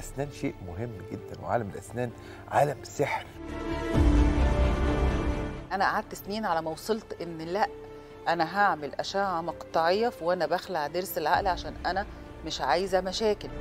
الاسنان شيء مهم جدا وعالم الاسنان عالم سحر انا قعدت سنين على ما وصلت ان لا انا هعمل اشعه مقطعيه في وانا بخلع ضرس العقل عشان انا مش عايزه مشاكل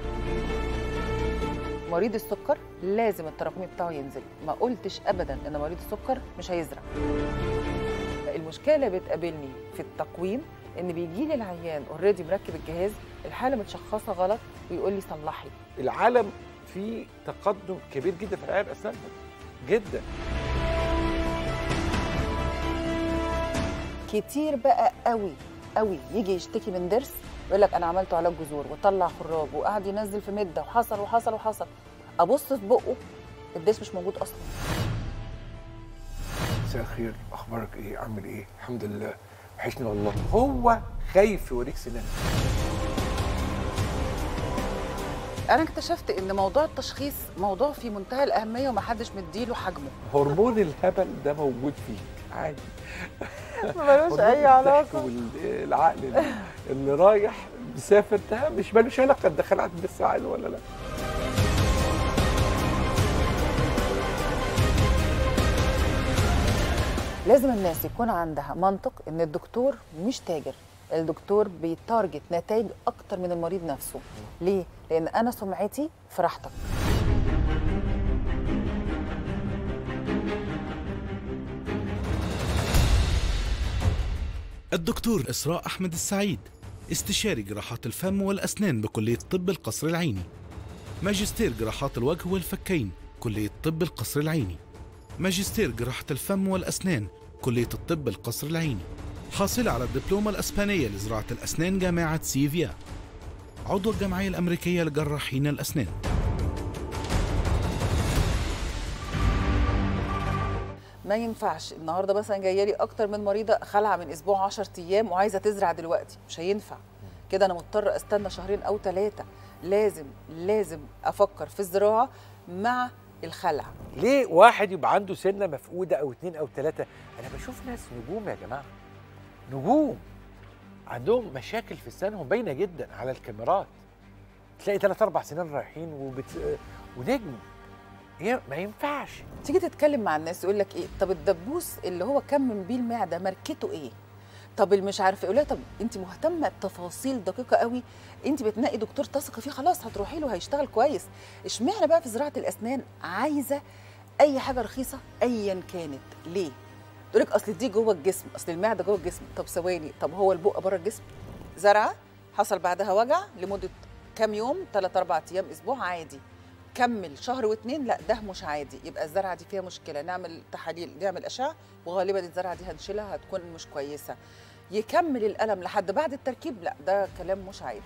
مريض السكر لازم التراكمي بتاعه ينزل ما قلتش ابدا ان مريض السكر مش هيزرع المشكله اللي بتقابلني في التقويم ان بيجي لي العيان اوريدي مركب الجهاز الحاله متشخصه غلط ويقول لي صلحي العالم فيه تقدم كبير جدا في العيادة الاسنان جدا كتير بقى قوي قوي يجي يشتكي من ضرس يقول لك انا عملته علاج جذور وطلع خراج وقعد ينزل في مده وحصل وحصل وحصل ابص في بقه الضرس مش موجود اصلا مساء الخير اخبارك ايه عامل ايه الحمد لله وحشني والله هو خايف يوريك سنان انا اكتشفت ان موضوع التشخيص موضوع في منتهى الاهميه ومحدش مديله حجمه هرمون الهبل ده موجود فيك عادي ملوش اي علاقه والعقل اللي- اللي رايح مسافر ده مش ملوش علاقه دخل عند بس عقل ولا لا لازم الناس يكون عندها منطق ان الدكتور مش تاجر الدكتور بيتارجت نتائج اكتر من المريض نفسه ليه لان انا سمعتي في راحتك الدكتور إسراء أحمد السعيد استشاري جراحات الفم والأسنان بكلية طب القصر العيني ماجستير جراحات الوجه والفكين كلية طب القصر العيني ماجستير جراحة الفم والأسنان كلية الطب القصر العيني حاصلة على الدبلومة الأسبانية لزراعة الأسنان جامعة سيفيا عضو الجمعية الأمريكية لجراحين الأسنان ما ينفعش النهارده مثلا جايه لي اكتر من مريضه خلع من اسبوع 10 ايام وعايزه تزرع دلوقتي مش هينفع كده انا مضطر استنى شهرين او ثلاثه لازم لازم افكر في الزراعه مع الخلع ليه واحد يبقى عنده سنه مفقوده او اتنين او تلاته انا بشوف ناس نجوم يا جماعه نجوم عندهم مشاكل في اسنانهم باينه جدا على الكاميرات تلاقي ثلاث اربع سنين رايحين وبت... ونجم هي ما ينفعش تيجي تتكلم مع الناس يقول لك ايه طب الدبوس اللي هو كمم بيه المعده ماركته ايه طب اللي مش عارفه يقول لها طب انت مهتمه بتفاصيل دقيقه قوي انت بتنقي دكتور تثقي فيه خلاص هتروحي له هيشتغل كويس اشمعنى بقى في زراعه الاسنان عايزه اي حاجه رخيصه ايا كانت ليه تقول لك اصل دي جوه الجسم اصل المعده جوه الجسم طب ثواني طب هو البق بره الجسم زرعه حصل بعدها وجع لمده كام يوم 3 4 ايام اسبوع عادي كمل شهر واتنين لا ده مش عادي يبقى الزرعه دي فيها مشكله نعمل تحاليل نعمل اشعه وغالبا الزرعه دي هنشيلها هتكون مش كويسه يكمل الالم لحد بعد التركيب لا ده كلام مش عادي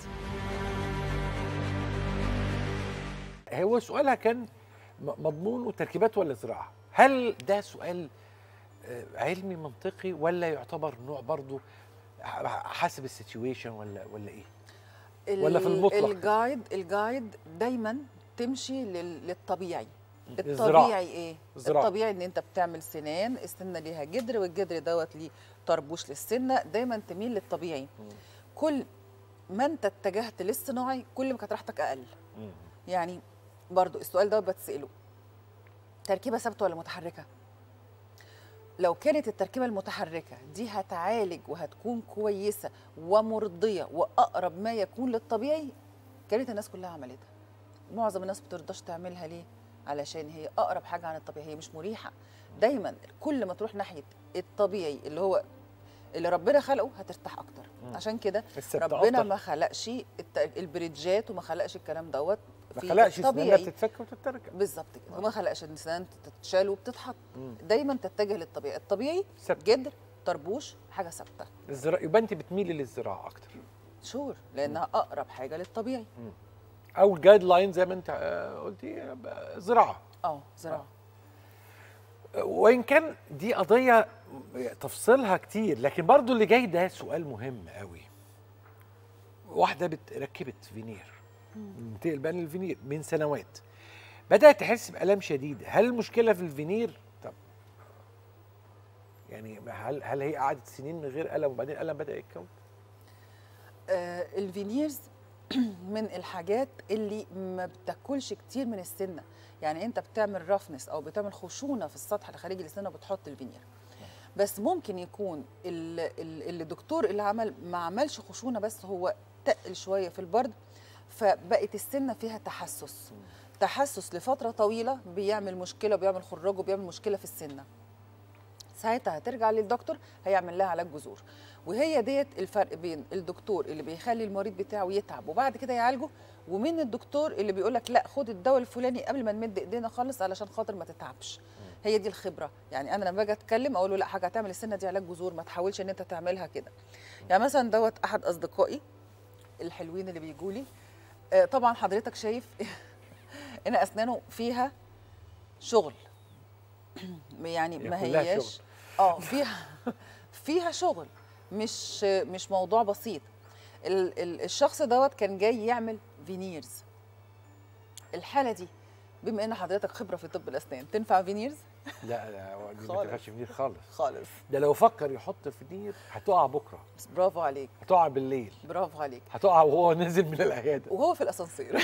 هو سؤالها كان م- مضمون وتركيبات ولا زراعه هل ده سؤال آه، علمي منطقي ولا يعتبر نوع برضه ح- حسب السيتويشن ولا ولا ايه ولا في ال- المطلق؟ الجايد الجايد دايما تمشي لل- للطبيعي الزراعة. الطبيعي ايه الزراعة. الطبيعي ان انت بتعمل سنان السنه ليها جدر والجدر دوت ليه طربوش للسنه دايما تميل للطبيعي كل ما انت اتجهت للصناعي كل ما كانت راحتك اقل مم. يعني برضو السؤال ده بتسأله تركيبة ثابتة ولا متحركة؟ لو كانت التركيبة المتحركة دي هتعالج وهتكون كويسة ومرضية وأقرب ما يكون للطبيعي كانت الناس كلها عملتها معظم الناس بترضاش تعملها ليه؟ علشان هي أقرب حاجة عن الطبيعي هي مش مريحة دايما كل ما تروح ناحية الطبيعي اللي هو اللي ربنا خلقه هترتاح أكتر مم. عشان كده الثبت ربنا أفضل. ما خلقش الت- البريدجات وما خلقش الكلام دوت ما في خلقش سنانها الطبيعي بتتفك وتتركب بالظبط كده وما خلقش ان السنان تتشال وبتتحط مم. دايما تتجه للطبيعي الطبيعي ثبت. جدر طربوش حاجه ثابته الزراعه يبقى انت بتميلي للزراعه اكتر شور لانها اقرب حاجه للطبيعي او الجايد لاين زي ما انت آه، قلتي آه، زراعه اه زراعه وان كان دي قضيه تفصيلها كتير لكن برضو اللي جاي ده سؤال مهم قوي واحده بت- ركبت فينير منتقل بقى للفينير من سنوات بدات تحس بالام شديده هل المشكله في الفينير طب يعني هل هل هي قعدت سنين من غير الم وبعدين الالم بدا يتكون آه الفينيرز من الحاجات اللي ما بتاكلش كتير من السنه يعني انت بتعمل رفنس او بتعمل خشونه في السطح الخارجي للسنه وبتحط الفينير بس ممكن يكون ال- ال- الدكتور اللي عمل ما عملش خشونه بس هو تقل شويه في البرد فبقت السنه فيها تحسس تحسس لفتره طويله بيعمل مشكله بيعمل خراج وبيعمل مشكله في السنه ساعتها هترجع للدكتور هيعمل لها علاج جذور وهي ديت الفرق بين الدكتور اللي بيخلي المريض بتاعه يتعب وبعد كده يعالجه ومن الدكتور اللي بيقول لك لا خد الدواء الفلاني قبل ما نمد ايدينا خالص علشان خاطر ما تتعبش هي دي الخبره يعني انا لما باجي اتكلم اقول له لا حاجه هتعمل السنه دي علاج جذور ما تحاولش ان انت تعملها كده يعني مثلا دوت احد اصدقائي الحلوين اللي بيجوا لي آه، طبعا حضرتك شايف ان اسنانه فيها شغل يعني هي ما كلها هياش شغل. اه فيها فيها شغل مش مش موضوع بسيط ال ال الشخص دوت كان جاي يعمل فينيرز الحاله دي بما ان حضرتك خبره في طب الاسنان تنفع فينيرز لا لا هو دي ما خالص. تنفعش فينير خالص خالص ده لو فكر يحط فينير هتقع بكره بس برافو عليك هتقع بالليل برافو عليك هتقع وهو نازل من العياده وهو في الاسانسير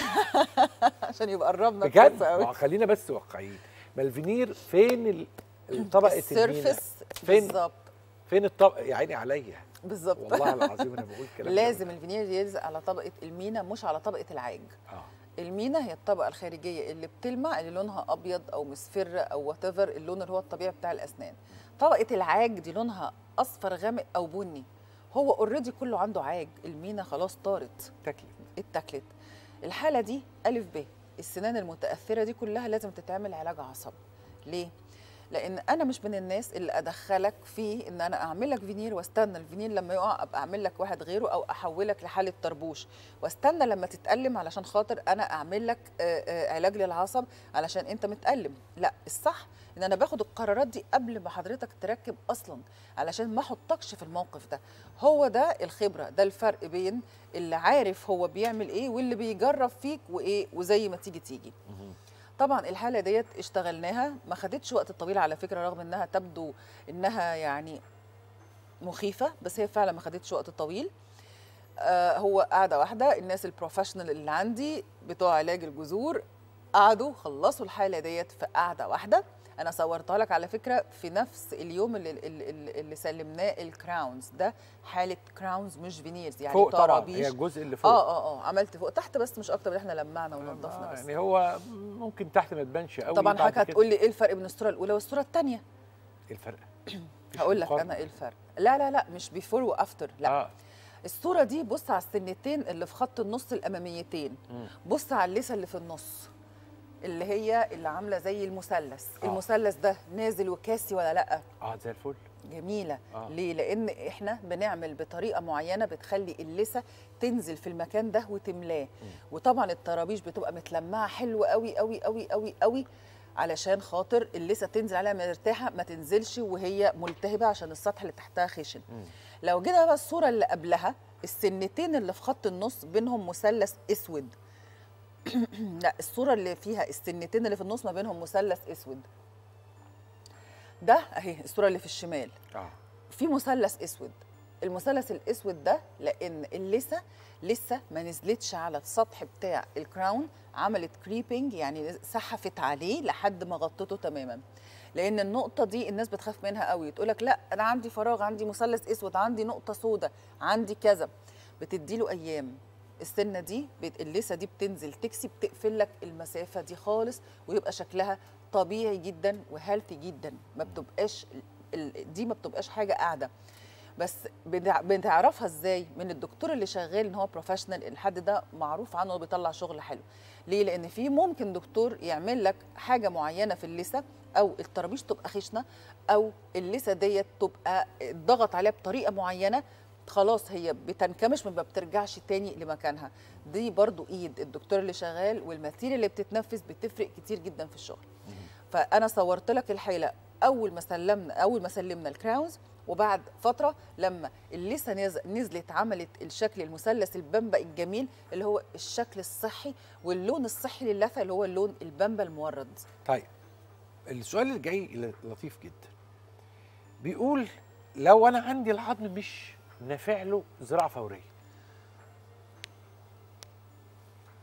عشان يبقى قربنا بجد بس قوي ما خلينا بس واقعيين ما الفينير فين ال- الطبقه المينا السيرفس فين بالظبط فين الطبقه يا عيني عليا بالظبط والله العظيم انا بقول كلام لازم الفينير يلزق على طبقه المينا مش على طبقه العاج اه المينا هي الطبقه الخارجيه اللي بتلمع اللي لونها ابيض او مصفر او وات اللون اللي هو الطبيعي بتاع الاسنان طبقه العاج دي لونها اصفر غامق او بني هو اوريدي كله عنده عاج المينا خلاص طارت تكلف اتاكلت الحاله دي الف ب السنان المتاثره دي كلها لازم تتعمل علاج عصب ليه لان انا مش من الناس اللي ادخلك في ان انا اعمل لك فينير واستنى الفينير لما يقع ابقى اعمل لك واحد غيره او احولك لحاله طربوش واستنى لما تتالم علشان خاطر انا اعمل لك آه، آه، علاج للعصب علشان انت متالم لا الصح ان انا باخد القرارات دي قبل ما حضرتك تركب اصلا علشان ما احطكش في الموقف ده هو ده الخبره ده الفرق بين اللي عارف هو بيعمل ايه واللي بيجرب فيك وايه وزي ما تيجي تيجي طبعا الحاله ديت اشتغلناها ما خدتش وقت طويل على فكره رغم انها تبدو انها يعني مخيفه بس هي فعلا ما خدتش وقت طويل آه هو قاعده واحده الناس البروفيشنال اللي عندي بتوع علاج الجذور قعدوا خلصوا الحاله ديت في قعده واحده انا صورتها لك على فكره في نفس اليوم اللي, اللي, اللي سلمناه الكراونز ده حاله كراونز مش فينيرز يعني فوق طبعا طرابيش هي الجزء اللي فوق اه اه اه عملت فوق تحت بس مش اكتر من احنا لمعنا ونضفنا آه، بس يعني هو ممكن تحت ما تبانش قوي طبعا بعد حضرتك كده. هتقول لي ايه الفرق بين الصوره الاولى والصوره الثانيه إيه الفرق مفيش هقول لك مقارنة. انا ايه الفرق لا لا لا مش بيفور وافتر لا اه الصوره دي بص على السنتين اللي في خط النص الاماميتين مم. بص على اللثه اللي في النص اللي هي اللي عامله زي المثلث آه. المثلث ده نازل وكاسي ولا لا اه زي الفل جميله آه. ليه لان احنا بنعمل بطريقه معينه بتخلي اللثه تنزل في المكان ده وتملاه وطبعا الطرابيش بتبقى متلمعه حلوه قوي قوي قوي قوي قوي علشان خاطر اللثه تنزل عليها مرتاحه ما تنزلش وهي ملتهبه عشان السطح اللي تحتها خشن مم. لو جينا بقى الصوره اللي قبلها السنتين اللي في خط النص بينهم مثلث اسود لا الصوره اللي فيها السنتين اللي في النص ما بينهم مثلث اسود ده اهي الصوره اللي في الشمال اه في مثلث اسود المثلث الاسود ده لان اللثه لسه ما نزلتش على السطح بتاع الكراون عملت كريبنج يعني سحفت عليه لحد ما غطته تماما لان النقطه دي الناس بتخاف منها قوي تقول لك لا انا عندي فراغ عندي مثلث اسود عندي نقطه سوداء عندي كذا بتديله ايام السنه دي بت- اللثه دي بتنزل تكسي بتقفل لك المسافه دي خالص ويبقى شكلها طبيعي جدا وهيلثي جدا ما بتبقاش ال- دي ما بتبقاش حاجه قاعده بس بنع- بنعرفها ازاي من الدكتور اللي شغال ان هو بروفيشنال الحد ده معروف عنه انه بيطلع شغل حلو ليه لان في ممكن دكتور يعمل لك حاجه معينه في اللثه او الطرابيش تبقى خشنه او اللثه ديت تبقى ضغط عليها بطريقه معينه خلاص هي بتنكمش ما بترجعش تاني لمكانها دي برضو ايد الدكتور اللي شغال والماتيريال اللي بتتنفذ بتفرق كتير جدا في الشغل فانا صورت لك الحيله اول ما سلمنا اول ما سلمنا الكراونز وبعد فتره لما اللثه نز- نزلت عملت الشكل المثلث البمبا الجميل اللي هو الشكل الصحي واللون الصحي للثه اللي هو اللون البمبا المورد طيب السؤال اللي جاي ل- لطيف جدا بيقول لو انا عندي العظم مش نافع له زراعه فوريه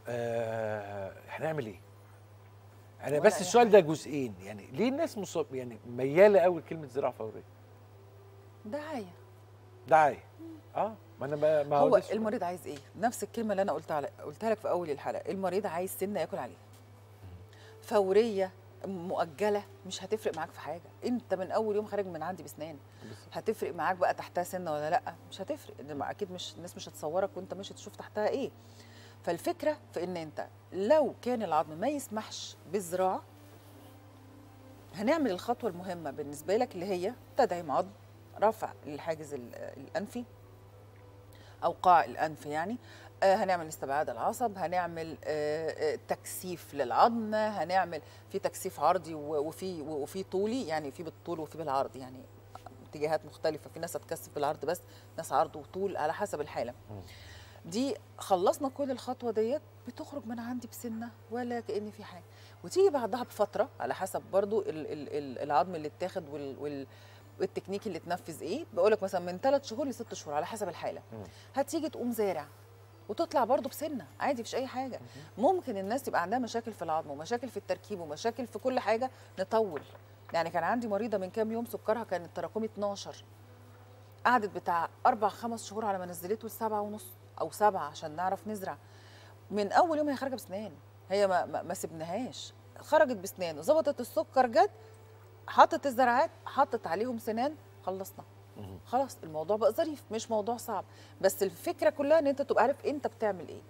آه هنعمل ايه انا ولا بس أي السؤال ده جزئين يعني ليه الناس مصاب يعني مياله قوي لكلمه زراعه فوريه دعايه دعايه اه ما انا ما ما هو ده السؤال. المريض عايز ايه نفس الكلمه اللي انا قلتها على قلتها لك في اول الحلقه المريض عايز سنه ياكل عليها فوريه مؤجله مش هتفرق معاك في حاجه انت من اول يوم خارج من عندي بسنان بالظبط. هتفرق معاك بقى تحتها سنه ولا لا مش هتفرق إن ما- اكيد مش الناس مش هتصورك وانت ماشي تشوف تحتها ايه فالفكره في ان انت لو كان العظم ما يسمحش بالزراعه هنعمل الخطوه المهمه بالنسبه لك اللي هي تدعيم عظم رفع الحاجز ال- الانفي او قاع الانف يعني آه، هنعمل استبعاد العصب هنعمل آه، آه، تكثيف للعظم هنعمل في تكثيف عرضي و- وفي وفي طولي يعني في بالطول وفي بالعرض يعني اتجاهات مختلفه في ناس هتكثف بالعرض بس ناس عرض وطول على حسب الحاله دي خلصنا كل الخطوه ديت بتخرج من عندي بسنه ولا كان في حاجه وتيجي بعدها بفتره على حسب برضو ال- ال- ال- العظم اللي اتاخد وال وال والتكنيك اللي اتنفذ ايه بقول لك مثلا من ثلاث شهور لست شهور على حسب الحاله هتيجي تقوم زارع وتطلع برضو بسنه عادي مفيش اي حاجه ممكن الناس تبقى عندها مشاكل في العظم ومشاكل في التركيب ومشاكل في كل حاجه نطول يعني كان عندي مريضه من كام يوم سكرها كانت تراكمي 12 قعدت بتاع اربع خمس شهور على ما نزلته لسبعه ونص او سبعه عشان نعرف نزرع من اول يوم هي خارجه بسنان هي ما, ما, ما سبناهاش خرجت بسنان ظبطت السكر جت حطت الزرعات حطت عليهم سنان خلصنا مهم. خلاص الموضوع بقى ظريف مش موضوع صعب بس الفكره كلها ان انت تبقى عارف انت بتعمل ايه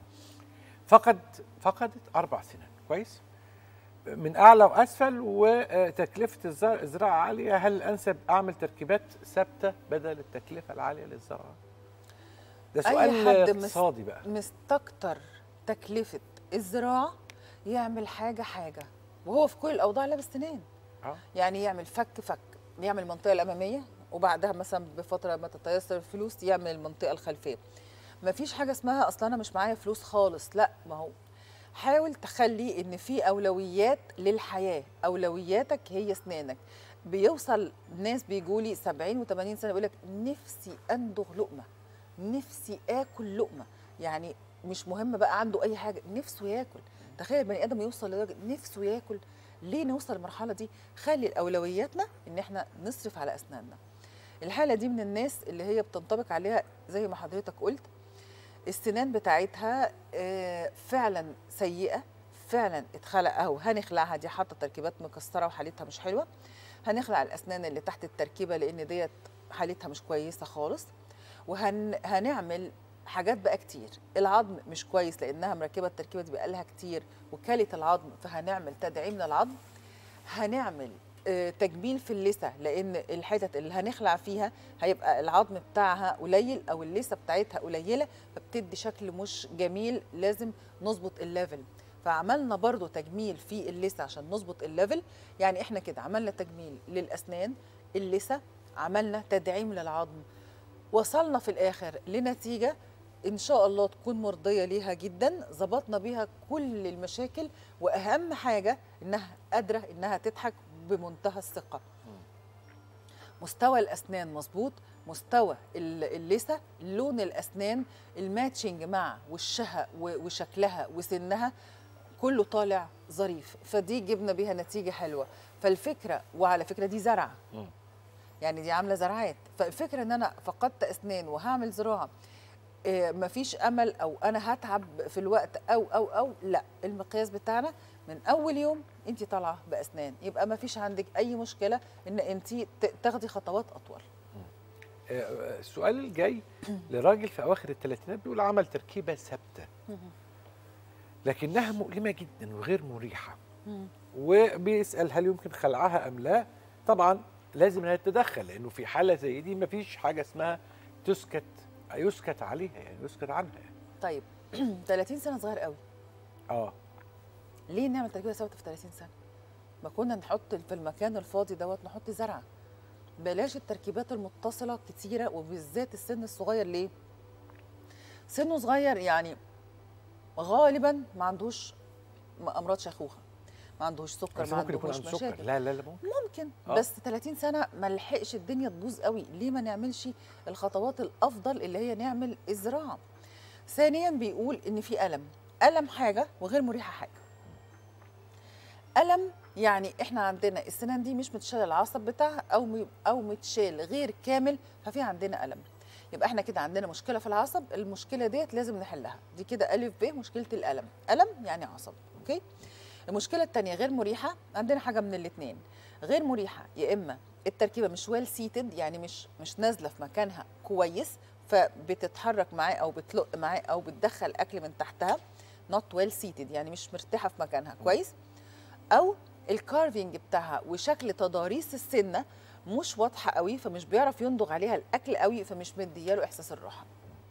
فقد فقدت اربع سنين كويس من اعلى واسفل وتكلفه الزرع- الزراعه عاليه هل الانسب اعمل تركيبات ثابته بدل التكلفه العاليه للزراعه ده أي سؤال حد مس- اقتصادي بقى مستكتر تكلفه الزراعه يعمل حاجه حاجه وهو في كل الاوضاع لابس سنان اه يعني يعمل فك فك يعمل المنطقه الاماميه وبعدها مثلا بفتره ما تتيسر الفلوس يعمل المنطقه الخلفيه ما فيش حاجه اسمها اصلا انا مش معايا فلوس خالص لا ما هو حاول تخلي ان في اولويات للحياه اولوياتك هي اسنانك بيوصل ناس بيجوا لي 70 و80 سنه بيقول لك نفسي اندغ لقمه نفسي اكل لقمه يعني مش مهم بقى عنده اي حاجه نفسه ياكل تخيل البني ادم يوصل لدرجه نفسه ياكل ليه نوصل للمرحله دي خلي اولوياتنا ان احنا نصرف على اسناننا الحاله دي من الناس اللي هي بتنطبق عليها زي ما حضرتك قلت السنان بتاعتها آه، فعلا سيئه فعلا اتخلق اهو هنخلعها دي حاطه تركيبات مكسره وحالتها مش حلوه هنخلع الاسنان اللي تحت التركيبه لان ديت حالتها مش كويسه خالص وهنعمل حاجات بقى كتير العظم مش كويس لانها مركبه التركيبه دي بقالها كتير وكلت العظم فهنعمل تدعيم للعظم هنعمل آه، تجميل في اللثه لان الحتت اللي هنخلع فيها هيبقى العظم بتاعها قليل او اللثه بتاعتها قليله فبتدي شكل مش جميل لازم نظبط الليفل فعملنا برضو تجميل في اللثه عشان نظبط الليفل يعني احنا كده عملنا تجميل للاسنان اللثه عملنا تدعيم للعظم وصلنا في الاخر لنتيجه ان شاء الله تكون مرضيه ليها جدا ظبطنا بيها كل المشاكل واهم حاجه انها قادره انها تضحك بمنتهى الثقه مستوى الاسنان مظبوط مستوى ال- اللثه لون الاسنان الماتشنج مع وشها و- وشكلها وسنها كله طالع ظريف فدي جبنا بيها نتيجه حلوه فالفكره وعلى فكره دي زرعه مم. يعني دي عامله زرعات فالفكره ان انا فقدت اسنان وهعمل زراعه إيه، مفيش امل او انا هتعب في الوقت او او او لا المقياس بتاعنا من اول يوم انت طالعه باسنان يبقى مفيش عندك اي مشكله ان انت ت- تاخدي خطوات اطول آه، السؤال الجاي لراجل في اواخر الثلاثينات بيقول عمل تركيبه ثابته لكنها مؤلمه جدا وغير مريحه وبيسال هل يمكن خلعها ام لا طبعا لازم انها تتدخل لانه في حاله زي دي مفيش حاجه اسمها تسكت يسكت عليها يعني يسكت عنها يعني. طيب 30 سنه صغير قوي اه ليه نعمل تركيبه ثابته في 30 سنه ما كنا نحط في المكان الفاضي دوت نحط زرعه بلاش التركيبات المتصله كتيره وبالذات السن الصغير ليه سنه صغير يعني غالبا ما عندوش م- امراض شيخوخه ما عندوش سكر بس ما ممكن يكون عندوش عنده سكر مشاكل لا لا لا ممكن ممكن آه. بس 30 سنه ما لحقش الدنيا تبوظ قوي ليه ما نعملش الخطوات الافضل اللي هي نعمل الزراعه ثانيا بيقول ان في الم الم حاجه وغير مريحه حاجه الم يعني احنا عندنا السنان دي مش متشال العصب بتاعها او م- او متشال غير كامل ففي عندنا الم يبقى احنا كده عندنا مشكله في العصب المشكله ديت لازم نحلها دي كده الف ب مشكله الالم الم يعني عصب اوكي المشكله الثانيه غير مريحه عندنا حاجه من الاثنين غير مريحه يا اما التركيبه مش ويل سيتد يعني مش مش نازله في مكانها كويس فبتتحرك معاه او بتلق معاه او بتدخل اكل من تحتها not well seated يعني مش مرتاحه في مكانها كويس او الكارفينج بتاعها وشكل تضاريس السنه مش واضحه قوي فمش بيعرف يندغ عليها الاكل قوي فمش مدياله احساس الراحه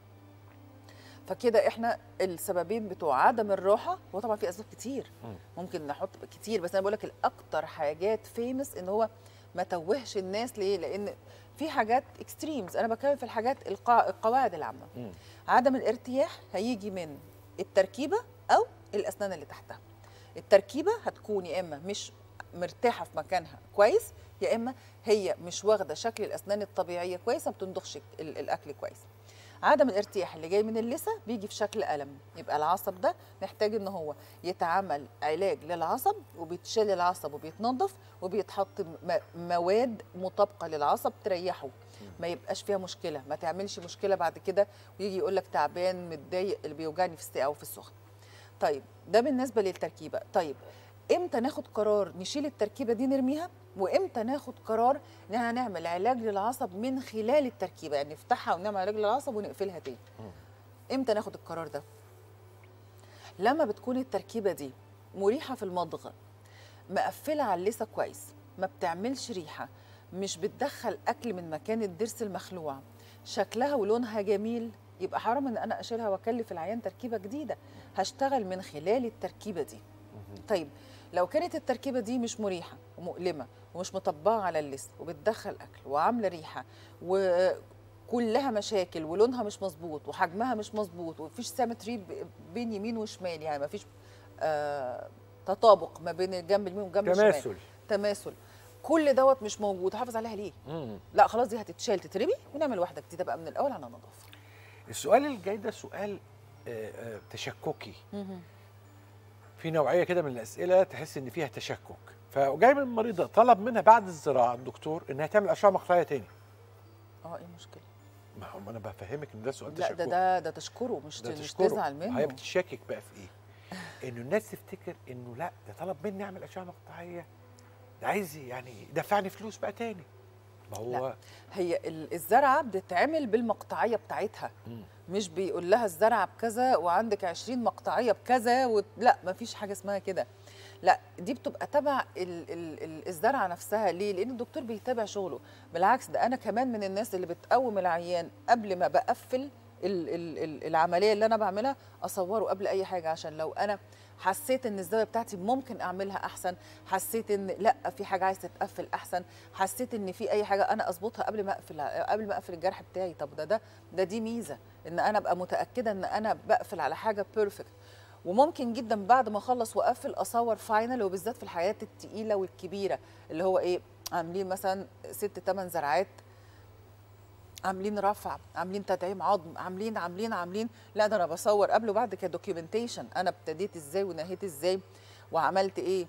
فكده احنا السببين بتوع عدم الراحه وطبعا في اسباب كتير ممكن نحط كتير بس انا بقول لك الاكتر حاجات فيمس ان هو ما توهش الناس ليه لان في حاجات اكستريمز انا بتكلم في الحاجات القا... القواعد العامه مم. عدم الارتياح هيجي من التركيبه او الاسنان اللي تحتها التركيبه هتكون يا اما مش مرتاحه في مكانها كويس يا اما هي مش واخده شكل الاسنان الطبيعيه كويس ما بتندخش ال- الاكل كويس عدم الارتياح اللي جاي من اللثه بيجي في شكل الم يبقى العصب ده محتاج ان هو يتعمل علاج للعصب وبيتشال العصب وبيتنظف وبيتحط م- مواد مطابقه للعصب تريحه ما يبقاش فيها مشكله ما تعملش مشكله بعد كده ويجي يقول لك تعبان متضايق اللي بيوجعني في الساقع وفي السخن طيب ده بالنسبه للتركيبه طيب امتى ناخد قرار نشيل التركيبه دي نرميها وامتى ناخد قرار ان احنا نعمل علاج للعصب من خلال التركيبه يعني نفتحها ونعمل علاج للعصب ونقفلها تاني امتى ناخد القرار ده لما بتكون التركيبه دي مريحه في المضغ مقفله على اللثه كويس ما بتعملش ريحه مش بتدخل اكل من مكان الضرس المخلوع شكلها ولونها جميل يبقى حرام ان انا اشيلها واكلف العيان تركيبه جديده هشتغل من خلال التركيبه دي طيب لو كانت التركيبه دي مش مريحه ومؤلمه ومش مطبقه على اللثه وبتدخل اكل وعامله ريحه وكلها مشاكل ولونها مش مظبوط وحجمها مش مظبوط ومفيش سيمتري بين يمين وشمال يعني مفيش آه تطابق ما بين الجنب اليمين والجنب الشمال تماثل تماثل كل دوت مش موجود حافظ عليها ليه مم. لا خلاص دي هتتشال تترمي ونعمل واحده جديده بقى من الاول على نظافه السؤال اللي جاي ده سؤال آه، آه، تشككي في نوعيه كده من الاسئله تحس ان فيها تشكك فجاي من المريضه طلب منها بعد الزراعه الدكتور انها تعمل اشعه مقطعيه تاني اه ايه المشكله ما هو انا بفهمك ان ده سؤال لا تشكك ده ده ده تشكره مش ده مش تشكره. تزعل منه هي بتشكك بقى في ايه؟ انه الناس تفتكر انه لا ده طلب مني اعمل اشعه مقطعيه ده عايز يعني يدفعني فلوس بقى تاني ما هو هي ال- الزرعه بتتعمل بالمقطعيه بتاعتها مم. مش بيقول لها الزرعه بكذا وعندك 20 مقطعيه بكذا و... لا ما فيش حاجه اسمها كده لا دي بتبقى تبع ال ال ال الزرعه نفسها ليه لان الدكتور بيتابع شغله بالعكس ده انا كمان من الناس اللي بتقوم العيان قبل ما بقفل ال ال ال العمليه اللي انا بعملها اصوره قبل اي حاجه عشان لو انا حسيت ان الزاويه بتاعتي ممكن اعملها احسن حسيت ان لا في حاجه عايزه تتقفل احسن حسيت ان في اي حاجه انا اظبطها قبل ما اقفل قبل ما اقفل الجرح بتاعي طب ده ده ده دي ميزه ان انا ابقى متاكده ان انا بقفل على حاجه بيرفكت وممكن جدا بعد ما اخلص واقفل اصور فاينل وبالذات في الحاجات التقيله والكبيره اللي هو ايه عاملين مثلا ست ثمان زرعات عاملين رفع عاملين تدعيم عظم عاملين عاملين عاملين لا ده انا بصور قبل وبعد كدوكيومنتيشن انا ابتديت ازاي ونهيت ازاي وعملت ايه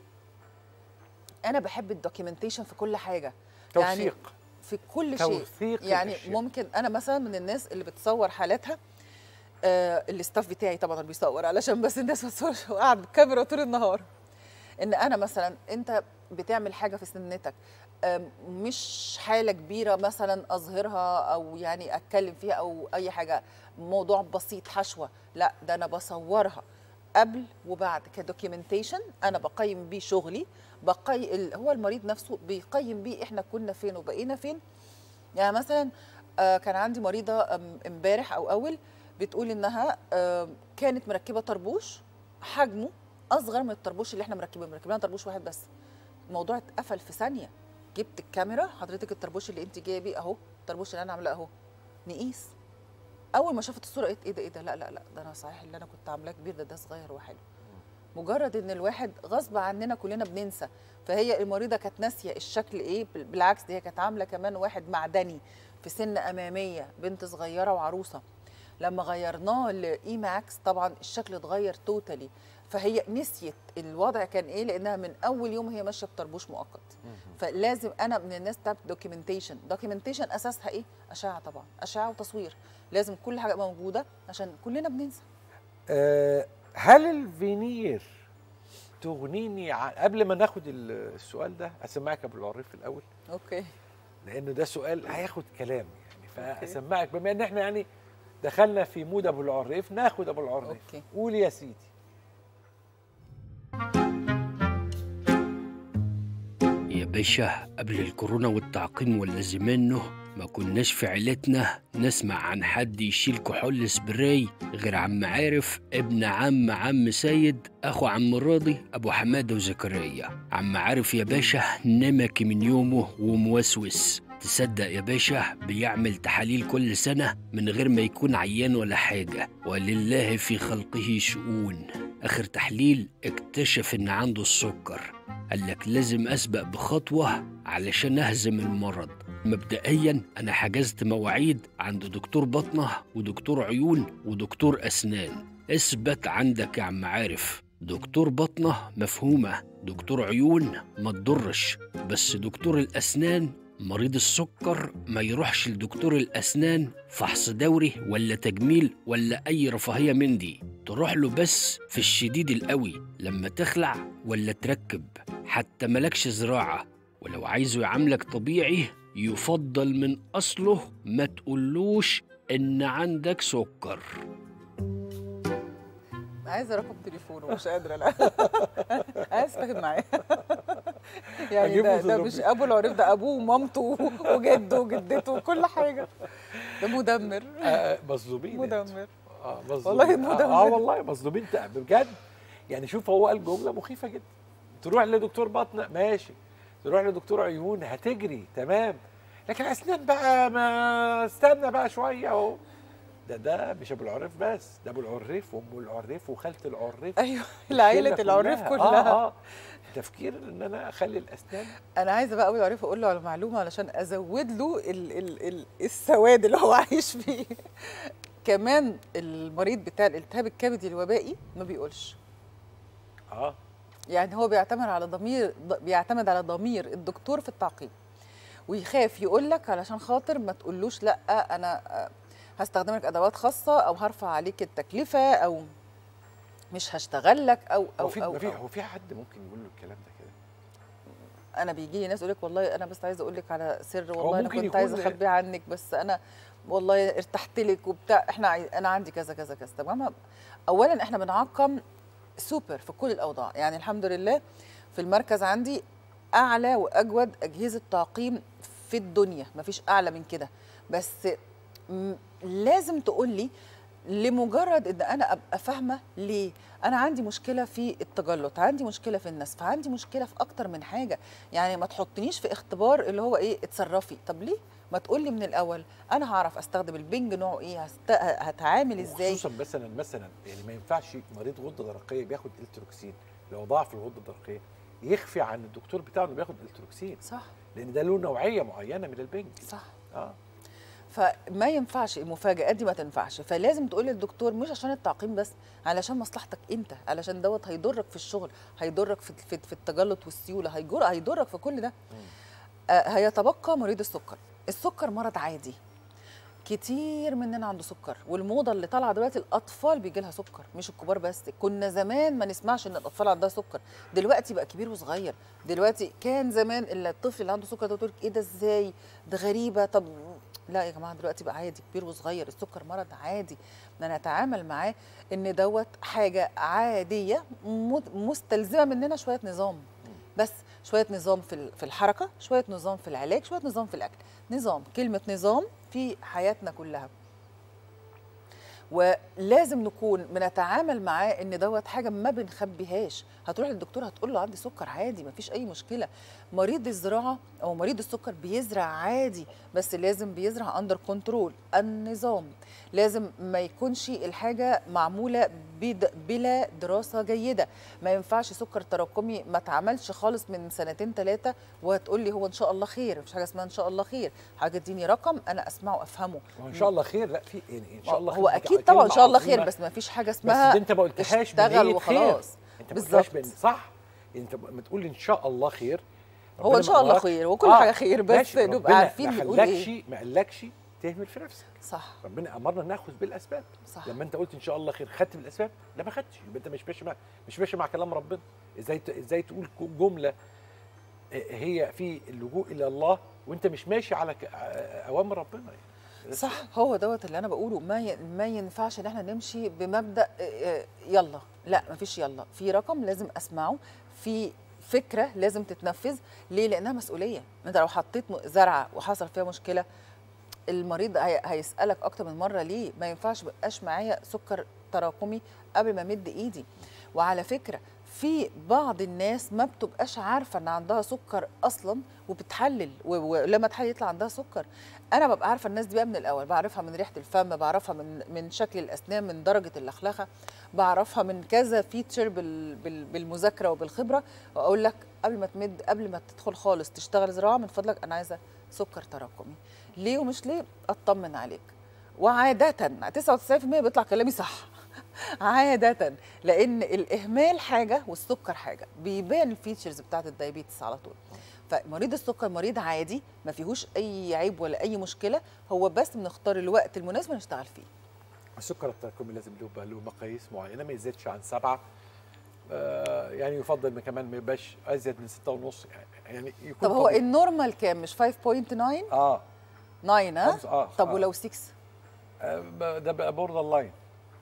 انا بحب الدوكيومنتيشن في كل حاجه توثيق في كل شيء توثيق يعني الأشياء. ممكن انا مثلا من الناس اللي بتصور حالاتها آه الاستاف بتاعي طبعا بيصور علشان بس الناس ما تصورش وقاعد بالكاميرا طول النهار ان انا مثلا انت بتعمل حاجه في سنتك آم، مش حاله كبيره مثلا اظهرها او يعني اتكلم فيها او اي حاجه موضوع بسيط حشوه لا ده انا بصورها قبل وبعد كدوكيومنتيشن انا بقيم بيه شغلي بقي ال- هو المريض نفسه بيقيم بيه احنا كنا فين وبقينا فين يعني مثلا آه، كان عندي مريضه أم- امبارح او اول بتقول انها آه، كانت مركبه طربوش حجمه اصغر من الطربوش اللي احنا مركبينه مركبين طربوش واحد بس الموضوع اتقفل في ثانيه جبت الكاميرا حضرتك الطربوش اللي انت جايه بيه اهو الطربوش اللي انا عاملاه اهو نقيس اول ما شافت الصوره قالت ايه ده ايه ده لا لا لا ده انا صحيح اللي انا كنت عاملاه كبير ده ده صغير وحلو مجرد ان الواحد غصب عننا كلنا بننسى فهي المريضه كانت ناسيه الشكل ايه بال- بالعكس دي هي كانت عامله كمان واحد معدني في سن اماميه بنت صغيره وعروسه لما غيرناه لاي ماكس طبعا الشكل اتغير توتالي فهي نسيت الوضع كان ايه لانها من اول يوم هي ماشيه بطربوش مؤقت فلازم انا من الناس بتاعت دوكيومنتيشن دوكيومنتيشن اساسها ايه اشعه طبعا اشعه وتصوير لازم كل حاجه موجوده عشان كلنا بننسى آه، هل الفينير تغنيني عن قبل ما ناخد ال- السؤال ده اسمعك ابو العريف الاول اوكي لانه ده سؤال هياخد كلام يعني فاسمعك بما ان احنا يعني دخلنا في مود ابو العريف ناخد ابو العريف أوكي. قول يا سيدي يا باشا قبل الكورونا والتعقيم ولا زمانه ما كناش في عيلتنا نسمع عن حد يشيل كحول سبراي غير عم عارف ابن عم عم سيد اخو عم راضي ابو حماده وزكريا عم عارف يا باشا نمكي من يومه وموسوس تصدق يا باشا بيعمل تحاليل كل سنة من غير ما يكون عيان ولا حاجة ولله في خلقه شؤون آخر تحليل اكتشف إن عنده السكر قال لك لازم أسبق بخطوة علشان أهزم المرض مبدئيا أنا حجزت مواعيد عند دكتور بطنة ودكتور عيون ودكتور أسنان اثبت عندك يا عم عارف دكتور بطنة مفهومة دكتور عيون ما تضرش بس دكتور الأسنان مريض السكر ما يروحش لدكتور الأسنان فحص دوري ولا تجميل ولا أي رفاهية من دي تروح له بس في الشديد القوي لما تخلع ولا تركب حتى ملكش زراعة ولو عايزه يعاملك طبيعي يفضل من أصله ما تقولوش إن عندك سكر عايزه رقم تليفونه مش قادره لا عايز اتفاهم معاه يعني أجيبه ده, ده تضربيه. مش ابو العريف ده ابوه ومامته وجده وجدته وكل حاجه ده مدمر آه، مظلومين انتوا. مدمر اه مظلومين والله آه, مدمر. اه والله مظلومين تع- بجد يعني شوف هو قال جمله مخيفه جدا تروح لدكتور بطن ماشي تروح لدكتور عيون هتجري تمام لكن اسنان بقى ما استنى بقى شويه اهو ده ده مش ابو العريف بس ده ابو العريف وام العريف وخاله العريف ايوه العيله الشلة العريف كلها اه اه تفكير ان انا اخلي الاسنان انا عايزه بقى ابو العريف اقول له على معلومه علشان ازود له ال ال ال السواد اللي هو عايش فيه كمان المريض بتاع الالتهاب الكبدي الوبائي ما بيقولش اه يعني هو بيعتمد على ضمير ض- بيعتمد على ضمير الدكتور في التعقيم ويخاف يقول لك علشان خاطر ما تقولوش لا انا آه، هستخدم لك ادوات خاصه او هرفع عليك التكلفه او مش هشتغل لك او هو او في او, هو في أو. هو في حد ممكن يقول له الكلام ده كده انا بيجي لي ناس يقول لك والله انا بس عايزه اقول لك على سر والله انا ممكن كنت عايزه يكون- اخبيه عنك بس انا والله ارتحت لك وبتاع احنا عايز انا عندي كذا كذا كذا تمام اولا احنا بنعقم سوبر في كل الاوضاع يعني الحمد لله في المركز عندي اعلى واجود اجهزه تعقيم في الدنيا مفيش اعلى من كده بس م- لازم تقول لي لمجرد ان انا ابقى فاهمه ليه انا عندي مشكله في التجلط عندي مشكله في النسف عندي مشكله في اكتر من حاجه يعني ما تحطنيش في اختبار اللي هو ايه اتصرفي طب ليه ما تقول لي من الاول انا هعرف استخدم البنج نوعه ايه هست... هتعامل ازاي خصوصا مثلا مثلا يعني ما ينفعش مريض غده درقيه بياخد التروكسين لو ضعف الغده الدرقيه يخفي عن الدكتور بتاعه انه بياخد التروكسين صح لان ده له نوعيه معينه من البنج صح اه فما ينفعش المفاجآت دي ما تنفعش فلازم تقول للدكتور مش عشان التعقيم بس علشان مصلحتك انت علشان دوت هيضرك في الشغل هيضرك في في, في التجلط والسيوله هيجر هيضرك في كل ده آه هيتبقى مريض السكر السكر مرض عادي كتير مننا عنده سكر والموضه اللي طالعه دلوقتي الاطفال بيجي لها سكر مش الكبار بس كنا زمان ما نسمعش ان الاطفال عندها سكر دلوقتي بقى كبير وصغير دلوقتي كان زمان اللي الطفل اللي عنده سكر ده تقول ايه ده ازاي ده غريبه طب لا يا جماعه دلوقتي بقى عادي كبير وصغير السكر مرض عادي بدنا نتعامل معاه ان دوت حاجه عاديه مت- مستلزمه مننا شويه نظام بس شويه نظام في ال- في الحركه شويه نظام في العلاج شويه نظام في الاكل نظام كلمه نظام في حياتنا كلها ولازم نكون بنتعامل معاه ان دوت حاجه ما بنخبيهاش هتروح للدكتور هتقول له عندي سكر عادي مفيش اي مشكله مريض الزراعه او مريض السكر بيزرع عادي بس لازم بيزرع اندر كنترول النظام لازم ما يكونش الحاجه معموله بد- بلا دراسه جيده ما ينفعش سكر تراكمي ما اتعملش خالص من سنتين ثلاثه وهتقول لي هو ان شاء الله خير مفيش حاجه اسمها ان شاء الله خير حاجه اديني رقم انا اسمعه افهمه وان شاء الله خير لا في يعني ان شاء الله هو خير دي اكيد طبعا ان كلمة شاء الله خير عظيمة. بس ما فيش حاجه بس اسمها دي انت ما قلتهاش اشتغل بنية خير. وخلاص انت ما قلتهاش بالظبط. بن- صح انت ما تقول ان شاء الله خير هو ربنا ان شاء ما الله وراكش. خير وكل حاجه خير بس ماشي، نبقى ربنا عارفين ما بنقول خلاكش ايه ما قالكش تهمل في نفسك صح ربنا امرنا ناخذ بالاسباب صح لما انت قلت ان شاء الله خير خدت بالاسباب لا ما خدتش يبقى انت مش ماشي مع مش ماشي مع كلام ربنا ازاي ت- ازاي تقول ك- جمله هي في اللجوء الى الله وانت مش ماشي على ك- اوامر ربنا يعني. صح هو دوت اللي انا بقوله ما ي... ما ينفعش ان احنا نمشي بمبدا آه، آه، يلا لا مفيش يلا في رقم لازم اسمعه في فكره لازم تتنفذ ليه لانها مسؤوليه انت لو حطيت م- زرعه وحصل فيها مشكله المريض هي... هيسالك اكتر من مره ليه ما ينفعش بقاش معايا سكر تراكمي قبل ما امد ايدي وعلى فكره في بعض الناس ما بتبقاش عارفه ان عندها سكر اصلا وبتحلل و- ولما تحلل يطلع عندها سكر انا ببقى عارفه الناس دي بقى من الاول بعرفها من ريحه الفم بعرفها من من شكل الاسنان من درجه اللخلخه بعرفها من كذا فيتشر بال بال بالمذاكره وبالخبره واقول لك قبل ما تمد قبل ما تدخل خالص تشتغل زراعه من فضلك انا عايزه سكر تراكمي ليه ومش ليه اطمن عليك وعاده 99% بيطلع كلامي صح عادة لأن الإهمال حاجة والسكر حاجة بيبان الفيتشرز بتاعت الدايابيتس على طول فمريض السكر مريض عادي ما فيهوش أي عيب ولا أي مشكلة هو بس بنختار الوقت المناسب نشتغل فيه السكر التراكمي لازم له له مقاييس معينه ما يزيدش عن سبعه آه يعني يفضل ما كمان ما يبقاش ازيد من ستة ونص يعني يكون طب هو طبيعي. النورمال كام مش 5.9 اه 9 ها خمسة اه طب آه. ولو 6 آه ب- ده بقى بوردر لاين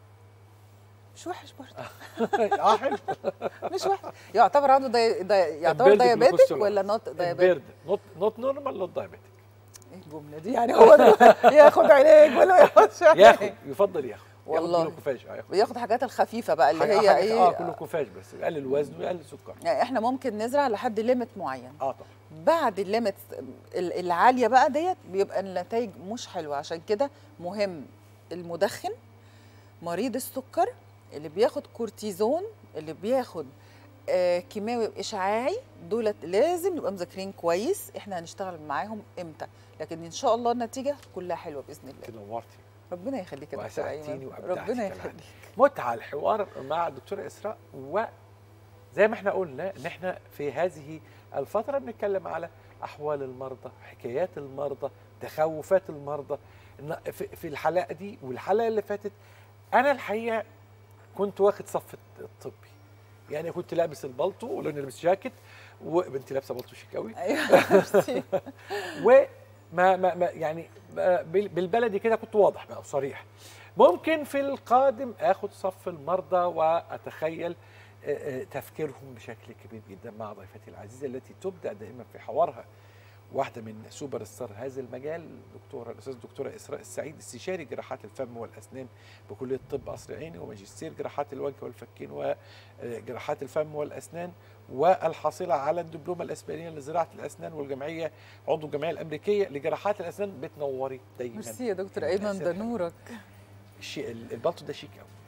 مش وحش برضه اه حلو مش وحش يعتبر عنده دي... دي... يعتبر البيرد دايابيتك جلوكوز ولا نوت دايابيتك بيرد نوت نوت نورمال نوت دايابيتك ايه الجمله دي يعني هو ياخد علاج ولا ما ياخدش ياخد علاج يفضل ياخد والله. ياخد كلوكوفاج اه ياخد بياخد حاجات الخفيفه بقى اللي حاجة- هي حاجة- ايه اه كلوكوفاج بس يقلل الوزن ويقلل السكر يعني احنا ممكن نزرع لحد ليميت معين اه طبعا بعد الليميت ال- العاليه بقى ديت بيبقى النتائج مش حلوه عشان كده مهم المدخن مريض السكر اللي بياخد كورتيزون اللي بياخد آه كيماوي اشعاعي دولت لازم نبقى مذاكرين كويس احنا هنشتغل معاهم امتى لكن ان شاء الله النتيجه كلها حلوه باذن الله انت نورتي ربنا يخليك يا دكتور واسعدتيني ايمن وابدعتي ربنا كمان. يخليك متعه الحوار مع الدكتوره اسراء وزي ما احنا قلنا ان احنا في هذه الفتره بنتكلم على احوال المرضى حكايات المرضى تخوفات المرضى إن في في الحلقه دي والحلقه اللي فاتت انا الحقيقه كنت واخد صف الطبي يعني كنت لابس البلطو ولو اني لابس جاكيت وبنتي لابسه بلطو شيك قوي ايوه ميرسي. وما ما ما يعني ما بال- بالبلدي كده كنت واضح بقى وصريح ممكن في القادم اخد صف المرضى واتخيل آه، آه، تفكيرهم بشكل كبير جدا مع ضيفتي العزيزه التي تبدا دائما في حوارها واحده من سوبر ستار هذا المجال دكتوره الاستاذ الدكتوره اسراء السعيد استشاري جراحات الفم والاسنان بكليه طب قصر عيني وماجستير جراحات الوجه والفكين وجراحات الفم والاسنان والحاصله على الدبلومه الاسبانيه لزراعه الاسنان والجمعيه عضو الجمعيه الامريكيه لجراحات الاسنان بتنوري دايما ميرسي يا دكتور ايمن ده نورك الشيء البلطو ده شيك قوي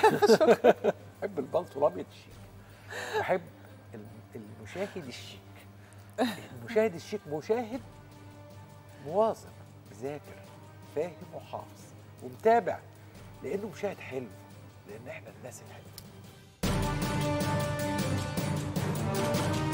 بحب البلطو الابيض الشيك بحب الم- المشاهد الشيك المشاهد الشيك مشاهد مواظب ذاكر فاهم وحافظ ومتابع لانه مشاهد حلو لان احنا الناس الحلوه